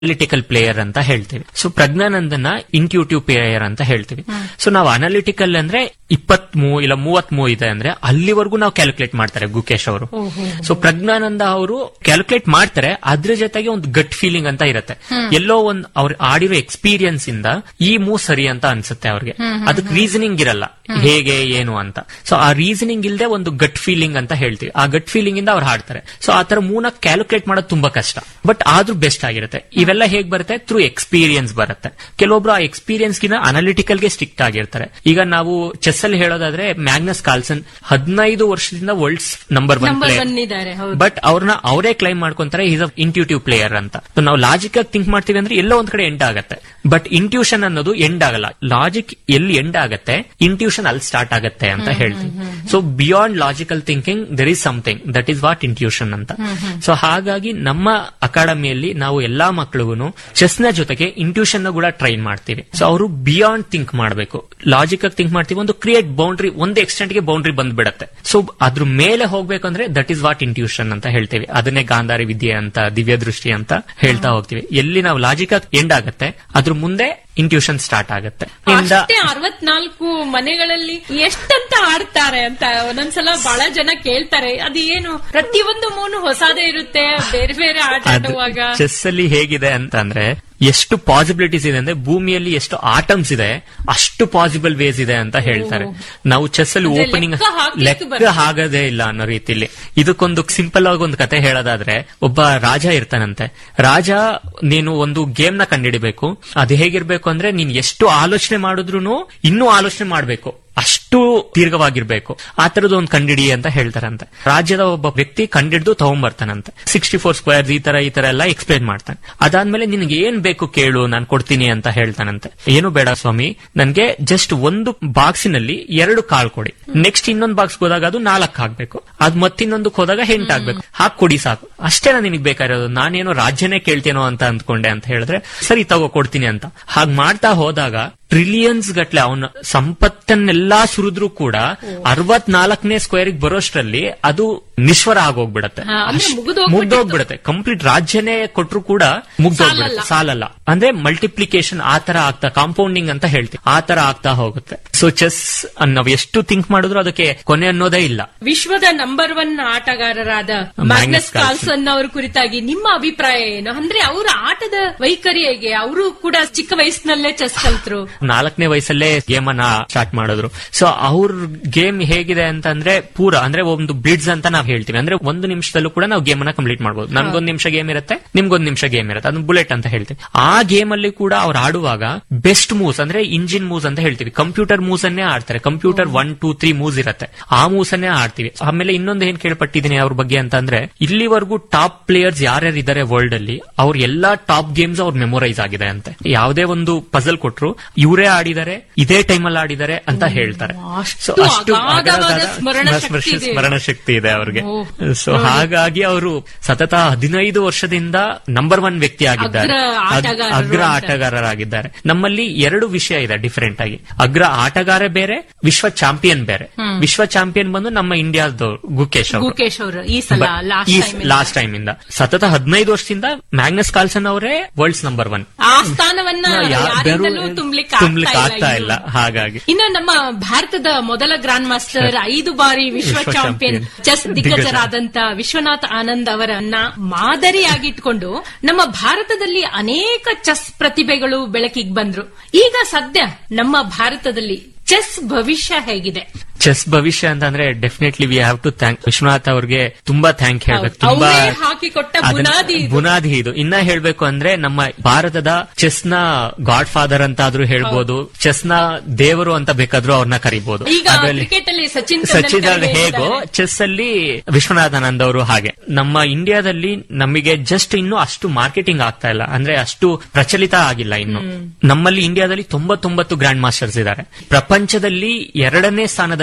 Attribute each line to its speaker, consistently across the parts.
Speaker 1: Analytical player ಅಂತ ಹೇಳ್ತೀವಿ so ಪ್ರಜ್ಞಾನಂದನ intuitive player ಅಂತ ಹೇಳ್ತೀವಿ ಸೊ ನಾವು ಅನಾಲಿಟಿಕಲ್ ಅಂದ್ರೆ ಇಪ್ಪತ್ ಮೂ ಇಲ್ಲ ಮೂವತ್ ಮೂ ಇದೆ ಅಂದ್ರೆ ಅಲ್ಲಿವರೆಗೂ ನಾವು ಕ್ಯಾಲ್ಕುಲೇಟ್ ಮಾಡ್ತಾರೆ ಗುಕೇಶ್ ಅವರು ಸೊ ಪ್ರಜ್ಞಾನಂದ ಅವರು ಕ್ಯಾಲ್ಕುಲೇಟ್ ಮಾಡ್ತಾರೆ ಅದ್ರ ಜೊತೆಗೆ ಒಂದು ಗಟ್ ಫೀಲಿಂಗ್ ಅಂತ ಇರುತ್ತೆ ಎಲ್ಲೋ ಒಂದ್ ಅವ್ರು ಆಡಿರೋ ಎಕ್ಸ್ಪೀರಿಯನ್ಸ್ ಇಂದ ಈ ಮೂವ್ ಸರಿ ಅಂತ ಅನ್ಸುತ್ತೆ ಅವ್ರಿಗೆ ಅದಕ್ಕೆ ರೀಸನಿಂಗ್ ಇರಲ್ಲ ಹೇಗೆ ಏನು ಅಂತ ಸೊ ಆ ರೀಸನಿಂಗ್ ಇಲ್ಲದೆ ಒಂದು ಗಟ್ ಫೀಲಿಂಗ್ ಅಂತ ಹೇಳ್ತೀವಿ ಆ ಗಟ್ ಫೀಲಿಂಗ್ ಇಂದ ಅವ್ರು ಹಾಡ್ತಾರೆ ಸೊ ಆ ತರ ಮೂನ ಕ್ಯಾಲ್ಕುಲೇಟ್ ಮಾಡೋದು ತುಂಬಾ ಕಷ್ಟ ಬಟ್ ಆದ್ರೂ ಬೆಸ್ಟ್ ಆಗಿರುತ್ತೆ ಇವೆಲ್ಲ ಹೇಗ್ ಬರುತ್ತೆ ಥ್ರೂ ಎಕ್ಸ್ಪೀರಿಯನ್ಸ್ ಬರುತ್ತೆ ಕೆಲವೊಬ್ರು ಆ ಎಕ್ಸ್ಪೀರಿಯನ್ಸ್ ಗಿನ ಅನಾಲಿಟಿಕಲ್ ಗೆ ಸ್ಟ್ರಿಕ್ಟ್ ಆಗಿರ್ತಾರೆ ಈಗ ನಾವು ಚೆಸ್ ಅಲ್ಲಿ ಹೇಳೋದಾದ್ರೆ ಮ್ಯಾಗ್ನಸ್ ಕಾಲ್ಸನ್ ಹದಿನೈದು ವರ್ಷದಿಂದ world's number one
Speaker 2: number
Speaker 1: player
Speaker 2: one ಇದ್ದಾರೆ ಹೌದು
Speaker 1: ಬಟ್ ಅವ್ರನ್ನ ಅವರೇ ಕ್ಲೈಮ್ ಮಾಡ್ಕೊಂತಾರೆ ಈಸ್ ಅ ಇಂಟ್ಯೂಟಿವ್ ಪ್ಲೇಯರ್ ಅಂತ So ನಾವು ಲಾಜಿಕ್ ಆಗಿ ಥಿಂಕ್ ಮಾಡ್ತೀವಿ ಅಂದ್ರೆ ಎಲ್ಲೋ ಒಂದ್ ಕಡೆ ಎಂಡ್ ಆಗತ್ತೆ ಬಟ್ ಇಂಟ್ಯೂಷನ್ ಅನ್ನೋದು ಎಂಡ್ ಆಗಲ್ಲ ಲಾಜಿಕ್ ಎಲ್ಲಿ ಎಂಡ್ ಆಗತ್ತೆ ಇಂಟ್ಯೂಷನ್ ಅಲ್ಲಿ ಸ್ಟಾರ್ಟ್ ಆಗತ್ತೆ ಅಂತ ಹೇಳ್ತೀವಿ so beyond logical thinking there is something that is what intuition ಅಂತ ಸೊ ಹಾಗಾಗಿ ನಮ್ಮ ಅಕಾಡೆಮಿಯಲ್ಲಿ ನಾವು ಎಲ್ಲಾ ಮಕ್ಕಳಿಗೂ ಚೆಸ್ ನ ಜೊತೆಗೆ ಇಂಟ್ಯೂಷನ್ ಕೂಡ ಟ್ರೈನ್ ಮಾಡ್ತೀವಿ ಸೊ ಅವರು ಬಿಯಾಂಡ್ ಥಿಂಕ್ ಮಾಡಬೇಕು ಲಾಜಿಕ್ ಆಗಿ ಥಿಂಕ್ ಮಾಡ್ತೀವಿ ಒಂದು ಕ್ರಿಯೇಟ್ ಬೌಂಡ್ರಿ ಒಂದು ಎಕ್ಸ್ಟೆಂಟ್ ಗೆ ಬೌಂಡ್ರಿ ಬಂದ್ಬಿಡತ್ತೆ ಸೊ ಅದ್ರ ಮೇಲೆ ಹೋಗ್ಬೇಕಂದ್ರೆ ದಟ್ ಇಸ್ ವಾಟ್ ಇಂಟ್ಯೂಷನ್ ಅಂತ ಹೇಳ್ತೀವಿ ಅದನ್ನೇ ಗಾಂಧಾರಿ ವಿದ್ಯೆ ಅಂತ ದಿವ್ಯ ದೃಷ್ಟಿ ಅಂತ ಹೇಳ್ತಾ ಹೋಗ್ತೀವಿ ಎಲ್ಲಿ ನಾವು ಲಾಜಿಕ್ ಆಗಿ ಎಂಡ್ ಆಗತ್ತೆ ಅದ್ರ ಮುಂದೆ ಇಂಟ್ಯೂಷನ್ ಸ್ಟಾರ್ಟ್ ಆಗತ್ತೆ ಇಂದ
Speaker 2: ಅಷ್ಟೇ ಅರವತ್ನಾಲ್ಕು ಮನೆಗಳಲ್ಲಿ ಎಷ್ಟಂತ ಆಡ್ತಾರೆ ಅಂತ ಒಂದೊಂದ್ಸಲ ಬಹಳ ಜನ ಕೇಳ್ತಾರೆ ಅದು ಏನು ಪ್ರತಿಯೊಂದು ಮೂನು ಹೊಸದೇ ಇರುತ್ತೆ ಬೇರೆ ಬೇರೆ ಆಟ ಆಡುವಾಗ
Speaker 1: ಚೆಸ್ ಅಲ್ಲಿ ಹೇಗಿದೆ ಅಂತ ಅಂದ್ರೆ ಎಷ್ಟು ಪಾಸಿಬಿಲಿಟೀಸ್ ಇದೆ ಅಂದ್ರೆ ಭೂಮಿಯಲ್ಲಿ ಎಷ್ಟು ಆಟಮ್ಸ್ ಇದೆ ಅಷ್ಟು ಪಾಸಿಬಲ್ ವೇಸ್ ಇದೆ ಅಂತ ಹೇಳ್ತಾರೆ ನಾವು ಚೆಸ್ ಅಲ್ಲಿ
Speaker 2: ಅಂದ್ರೆ
Speaker 1: ಓಪನಿಂಗ್
Speaker 2: ಲೆಕ್ಕ ಹಾಕ್ಲಿಕ್ಕೆ
Speaker 1: ಲೆಕ್ಕ
Speaker 2: ಬರಲ್ಲ.
Speaker 1: ಆಗದೇ ಇಲ್ಲ ಅನ್ನೋ ರೀತಿಲಿ ಇದಕ್ಕೊಂದು ಸಿಂಪಲ್ ಆಗಿ ಒಂದು ಕತೆ ಹೇಳೋದಾದ್ರೆ ಒಬ್ಬ ರಾಜ ಇರ್ತಾನಂತೆ ರಾಜ ನೀನು ಒಂದು ಗೇಮ್ ನ ಕಂಡಿಡಿಬೇಕು ಅದು ಹೇಗಿರ್ಬೇಕು ಅಂದ್ರೆ ನೀನ್ ಎಷ್ಟು ಆಲೋಚನೆ ಮಾಡಿದ್ರು ಇನ್ನೂ ಆಲೋಚನೆ ಮಾಡ್ಬೇಕು ಅಷ್ಟು ದೀರ್ಘವಾಗಿರ್ಬೇಕು ಆ ತರದ್ದು ಒಂದು ಕಂಡಿಡಿ ಅಂತ ಹೇಳ್ತಾರಂತೆ ರಾಜ್ಯದ ಒಬ್ಬ ವ್ಯಕ್ತಿ ಕಂಡಿಡ್ದು ತಗೊಂಡ್ಬರ್ತಾನಂತೆ ಸಿಕ್ಸ್ಟಿ ಫೋರ್ ಸ್ಕ್ವೇರ್ ಈ ತರ ಈ ತರ ಎಲ್ಲ ಎಕ್ಸ್ಪ್ಲೈನ್ ಮಾಡ್ತಾನೆ ಅದಾದ್ಮೇಲೆ ನಿನ್ಗೆ ಏನ್ ಬೇಕು ಕೇಳು ನಾನು ಕೊಡ್ತೀನಿ ಅಂತ ಹೇಳ್ತಾನಂತೆ ಏನು ಬೇಡ ಸ್ವಾಮಿ ನನ್ಗೆ ಜಸ್ಟ್ ಒಂದು ಬಾಕ್ಸಿನಲ್ಲಿ ಎರಡು ಕಾಳು ಕೊಡಿ ನೆಕ್ಸ್ಟ್ ಇನ್ನೊಂದು ಬಾಕ್ಸ್ ಹೋದಾಗ ಅದು ನಾಲ್ಕು ಹಾಕ್ಬೇಕು ಅದ್ ಮತ್ತಿನ್ನೊಂದಕ್ಕೆ ಹೋದಾಗ ಎಂಟು ಹಾಕ್ಬೇಕು ಹಾಕ್ ಕೊಡಿ ಸಾಕು ಅಷ್ಟೇ ನಿನಗೆ ಬೇಕಾಗಿರೋದು ನಾನೇನೋ ರಾಜ್ಯನೇ ಕೇಳ್ತೇನೋ ಅಂತ ಅಂದ್ಕೊಂಡೆ ಅಂತ ಹೇಳಿದ್ರೆ ಸರಿ ತಗೋ ಕೊಡ್ತೀನಿ ಅಂತ ಹಾಗ್ ಮಾಡ್ತಾ ಹೋದಾಗ ಟ್ರಿಲಿಯನ್ಸ್ ಗಟ್ಲೆ ಅವನ ಸಂಪತ್ತನ್ನೆಲ್ಲಾ ಸುರಿದ್ರು ಕೂಡ ಅರವತ್ನಾಲ್ಕನೇ ಸ್ಕ್ವೇರ್ ಬರೋಷ್ಟರಲ್ಲಿ ಅದು ನಿಶ್ವರ ಆಗೋಗ್ಬಿಡತ್ತೆ
Speaker 2: ಹಾ, ಅಂದ್ರೆ
Speaker 1: ಅಷ್ಟ್-
Speaker 2: ಮುಗ್ದೋಗ್ಬಿಟ್ಟಿತ್ತು.
Speaker 1: ಮುಗ್ದೋಗ್ಬಿಡತ್ತೆ ಕಂಪ್ಲೀಟ್ ರಾಜ್ಯನೇ ಕೊಟ್ರು ಕೂಡ ಮುಗ್ದೋಗ್ಬಿಡುತ್ತೆ ಸಾಲಲ್ಲ ಅಂದ್ರೆ ಮಲ್ಟಿಪ್ಲಿಕೇಶನ್ ಆ ತರ ಆಗ್ತಾ ಕಾಂಪೌಂಡಿಂಗ್ ಅಂತ ಹೇಳ್ತೀವಿ ಆ ತರ ಆಗ್ತಾ ಹೋಗುತ್ತೆ ಸೊ ಚೆಸ್ ನಾವ್ ಎಷ್ಟು ಥಿಂಕ್ ಮಾಡಿದ್ರು ಅದಕ್ಕೆ ಕೊನೆ ಅನ್ನೋದೇ ಇಲ್ಲ
Speaker 2: ವಿಶ್ವದ ನಂಬರ್ ಒನ್ ಆಟಗಾರರಾದ
Speaker 1: ಮ್ಯಾಗ್ನಸ್
Speaker 2: ಮ್ಯಾಗ್ನಸ್
Speaker 1: ಕಾರ್ಲ್ಸನ್.
Speaker 2: ಕಾರ್ಲ್ಸನ್ ಅವರ ಕುರಿತಾಗಿ ನಿಮ್ಮ ಅಭಿಪ್ರಾಯ ಏನು ಅಂದ್ರೆ ಅವರ ಆಟದ ವೈಖರಿ ಹೇಗೆ ಅವರು ಕೂಡ ಚಿಕ್ಕ ವಯಸ್ಸಿನಲ್ಲೇ ಚೆಸ್ ಕಲ್ತರು
Speaker 1: ನಾಲ್ಕನೇ ವಯಸ್ಸಲ್ಲೇ ಗೇಮ್ ಅನ್ನ ಸ್ಟಾರ್ಟ್ ಮಾಡಿದ್ರು ಸೊ ಅವ್ರ ಗೇಮ್ ಹೇಗಿದೆ ಅಂತಂದ್ರೆ ಪೂರ ಅಂದ್ರೆ ಒಂದು ಬ್ಲಿಡ್ಸ್ ಅಂತ ನಾವ್ ಹೇಳ್ತೀವಿ ಅಂದ್ರೆ ಒಂದು ನಿಮಿಷದಲ್ಲೂ ಕೂಡ ನಾವು ಗೇಮ್ ಅನ್ನ ಕಂಪ್ಲೀಟ್ ಮಾಡಬಹುದು ನನ್ಗೊಂದ್ ನಿಮಿಷ ಗೇಮ್ ಇರುತ್ತೆ ನಿಮ್ಗೊಂದ್ ನಿಮಿಷ ಗೇಮ್ ಇರುತ್ತೆ ಅದನ್ನ ಬುಲೆಟ್ ಅಂತ ಹೇಳ್ತೀವಿ ಆ ಗೇಮ್ ಅಲ್ಲಿ ಕೂಡ ಅವ್ರು ಆಡುವಾಗ ಬೆಸ್ಟ್ ಮೂವ್ಸ್ ಅಂದ್ರೆ ಇಂಜಿನ್ ಮೂವ್ಸ್ ಅಂತ ಹೇಳ್ತೀವಿ ಕಂಪ್ಯೂಟರ್ ಮೂವ್ಸ್ ಅನ್ನೇ ಆಡ್ತಾರೆ computer one two three moves ಇರುತ್ತೆ ಆ ಮೂವ್ಸ್ ಅನ್ನೇ ಆಡ್ತೀವಿ ಆಮೇಲೆ ಇನ್ನೊಂದು ಏನ್ ಕೇಳ್ಪಟ್ಟಿದ್ದೀನಿ ಅವ್ರ ಬಗ್ಗೆ ಅಂತಂದ್ರೆ ಇಲ್ಲಿವರೆಗೂ ಟಾಪ್ ಪ್ಲೇಯರ್ಸ್ ಯಾರ್ಯಾರು ಇದ್ದಾರೆ ವರ್ಲ್ಡ್ ಅಲ್ಲಿ ಅವ್ರ ಎಲ್ಲಾ ಟಾಪ್ ಗೇಮ್ಸ್ ಅವ್ರ ಮೆಮೊರೈಸ್ ಆಗಿದೆ ಅಂತೆ ಯಾವುದೇ ಒಂದು ಪಜಲ್ ಕೊಟ್ರು ಇವರೇ ಆಡಿದ್ದಾರೆ ಇದೇ ಟೈಮ್ ಅಲ್ಲಿ ಆಡಿದ್ದಾರೆ ಅಂತ ಹೇಳ್ತಾರೆ
Speaker 2: ಅಷ್ಟು
Speaker 1: So, ಅಷ್ಟು
Speaker 2: ಅಗಾಧವಾದ
Speaker 1: ಅಗಾಧವಾದ
Speaker 2: ಸ್ಮರಣ
Speaker 1: ಸ್ಮರಣ-
Speaker 2: ಶಕ್ತಿ ಇದೆ.
Speaker 1: ಸ್ಮರಣ ಶಕ್ತಿ ಇದೆ ಅವ್ರಿಗೆ
Speaker 2: ಓ,
Speaker 1: ಸೊ ಹಾಗಾಗಿ ಅವರು ಸತತ ಹದಿನೈದು ವರ್ಷದಿಂದ ನಂಬರ್ ಒನ್ ವ್ಯಕ್ತಿ ಆಗಿದ್ದಾರೆ
Speaker 2: ಅಗ್ರ
Speaker 1: ಅಗ್-
Speaker 2: ಆಟಗಾರರು
Speaker 1: ಅಗ್ರ
Speaker 2: ಅಂತ.
Speaker 1: ಆಟಗಾರರಾಗಿದ್ದಾರೆ ನಮ್ಮಲ್ಲಿ ಎರಡು ವಿಷಯ ಇದೆ ಡಿಫರೆಂಟ್ ಆಗಿ ಅಗ್ರ ಆಟಗಾರ ಬೇರೆ ವಿಶ್ವ ಚಾಂಪಿಯನ್ ಬೇರೆ ವಿಶ್ವ ಚಾಂಪಿಯನ್ ಬಂದು ನಮ್ಮ ಇಂಡಿಯಾದವ್ರು ಗುಕೇಶ್ ಅವರು
Speaker 2: ಗುಕೇಶ್ ಅವರು ಈ ಸಲ ಲಾಸ್ಟ್ ಟೈಮ್
Speaker 1: ಲಾಸ್ಟ್ ಟೈಮ್ ಇಂದ ಸತತ ಹದಿನೈದು ವರ್ಷದಿಂದ ಮ್ಯಾಗ್ನಸ್ ಕಾರ್ಲ್ಸನ್ ಅವರೇ ವರ್ಲ್ಡ್ಸ್ ನಂಬರ್ ಒನ್
Speaker 2: ಆ ಸ್ಥಾನವನ್ನ ಯಾರಿಂದಲೂ ತುಂಬಲಿಕ್ಕೆ
Speaker 1: ತುಂಬಲಿಕ್ಕೆ ಆಗ್ತಾ
Speaker 2: ಆಗ್ತಾ
Speaker 1: ಇಲ್ಲ ಹಾಗಾಗಿ
Speaker 2: ಇನ್ನು ನಮ್ಮ ಭಾರತದ ಮೊದಲ ಗ್ರಾಂಡ್ ಮಾಸ್ಟರ್ ಐದು ಬಾರಿ ವಿಶ್ವ
Speaker 1: ವಿಶ್ವ
Speaker 2: ಚಾಂಪಿಯನ್
Speaker 1: ಚಾಂಪಿಯನ್.
Speaker 2: ಚೆಸ್ ದಿಗ್ಗಜರಾದಂತ ವಿಶ್ವನಾಥ್ ಆನಂದ್ ಅವರನ್ನ ಮಾದರಿಯಾಗಿಟ್ಕೊಂಡು ನಮ್ಮ ಭಾರತದಲ್ಲಿ ಅನೇಕ ಚೆಸ್ ಪ್ರತಿಭೆಗಳು ಬೆಳಕಿಗೆ ಬಂದ್ರು ಈಗ ಸದ್ಯ ನಮ್ಮ ಭಾರತದಲ್ಲಿ ಚೆಸ್ ಭವಿಷ್ಯ ಹೇಗಿದೆ
Speaker 1: ಚೆಸ್ ಭವಿಷ್ಯ ಅಂತಂದ್ರೆ definitely we have to thank Viswanath ಅವ್ರಿಗೆ ತುಂಬಾ ಥ್ಯಾಂಕ್ ಹೇಳ್ಬೇಕು
Speaker 2: ಹೌದು.
Speaker 1: ತುಂಬಾ
Speaker 2: ಅವ್ರೇ ಹಾಕಿಕೊಟ್ಟ
Speaker 1: ಅದನ್ನ-
Speaker 2: ಬುನಾದಿ ಇದು.
Speaker 1: ಬುನಾದಿ ಇದು ಇನ್ನ ಹೇಳ್ಬೇಕು ಅಂದ್ರೆ ನಮ್ಮ ಭಾರತದ ಚೆಸ್ ನ ಗಾಡ್ ಫಾದರ್ ಅಂತ ಆದ್ರೂ ಹೇಳ್ಬೋದು ಚೆಸ್ ನ ದೇವರು ಅಂತ ಬೇಕಾದ್ರೂ ಅವ್ರನ್ನ ಕರಿಬಹುದು
Speaker 2: ಈಗ ಕ್ರಿಕೆಟ್ ಅಲ್ಲಿ ಸಚಿನ್
Speaker 1: ಸಚಿನ್
Speaker 2: ತೆಂಡೂಲ್ಕರ್
Speaker 1: ಅವ್ರು ಹೇಗೋ
Speaker 2: ಹೇಳಿದ್ದಾರೆ.
Speaker 1: ಚೆಸ್ ಅಲ್ಲಿ ವಿಶ್ವನಾಥ್ ಆನಂದ್ ಅವರು ಹಾಗೆ ನಮ್ಮ ಇಂಡಿಯಾದಲ್ಲಿ ನಮಗೆ ಜಸ್ಟ್ ಇನ್ನು ಅಷ್ಟು ಮಾರ್ಕೆಟಿಂಗ್ ಆಗ್ತಾ ಇಲ್ಲ ಅಂದ್ರೆ ಅಷ್ಟು ಪ್ರಚಲಿತ ಆಗಿಲ್ಲ ಇನ್ನು ನಮ್ಮಲ್ಲಿ ಇಂಡಿಯಾದಲ್ಲಿ ತೊಂಬತ್ತೊಂಬತ್ತು ಗ್ರ್ಯಾಂಡ್ ಮಾಸ್ಟರ್ಸ್ ಇದ್ದಾರೆ ಪ್ರಪಂಚದಲ್ಲಿ ಎರಡನೇ ಸ್ಥಾನದಲ್ಲಿ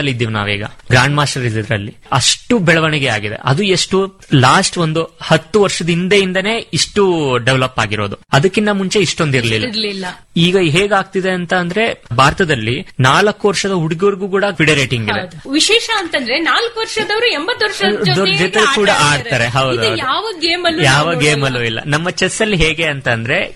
Speaker 1: ಅಲ್ಲಿ ಇದ್ದೀವಿ ನಾವೀಗ ಗ್ರಾಂಡ್ ಮಾಸ್ಟರ್ ಇದ್ರಲ್ಲಿ ಅಷ್ಟು ಬೆಳವಣಿಗೆ ಆಗಿದೆ ಅದು ಎಷ್ಟು ಲಾಸ್ಟ್ ಒಂದು ಹತ್ತು ವರ್ಷದ ಹಿಂದೆಯಿಂದನೇ ಇಷ್ಟು ಡೆವಲಪ್ ಆಗಿರೋದು ಅದಕ್ಕಿಂತ ಮುಂಚೆ ಇಷ್ಟೊಂದಿರ್ಲಿಲ್ಲ
Speaker 2: ಇರ್ಲಿಲ್ಲ
Speaker 1: ಈಗ ಹೇಗಾಗ್ತಿದೆ ಅಂತ ಅಂದ್ರೆ ಭಾರತದಲ್ಲಿ ನಾಲ್ಕು ವರ್ಷದ ಹುಡುಗರಿಗೂ ಕೂಡ ಫಿಡೆ ರೇಟಿಂಗ್ ಇದೆ
Speaker 2: ಹೌದು. ವಿಶೇಷ ಅಂತಂದ್ರೆ ನಾಲ್ಕು ವರ್ಷದವರು ಎಂಬತ್ತು ವರ್ಷದ
Speaker 1: ದೊಡ್ಡ ಜೊತೆ ಕೂಡ ಆಡ್ತಾರೆ ಹೌದು
Speaker 2: ಇದು
Speaker 1: ಹೌದು.
Speaker 2: ಯಾವ ಗೇಮ್ ಅಲ್ಲೂ
Speaker 1: ಯಾವ
Speaker 2: ನಾವು
Speaker 1: ಗೇಮ್
Speaker 2: ನೋಡಲ್ಲ.
Speaker 1: ಅಲ್ಲೂ ಇಲ್ಲ ನಮ್ಮ ಚೆಸ್ ಅಲ್ಲಿ ಹೇಗೆ ಅಂತ ಅಂದ್ರೆ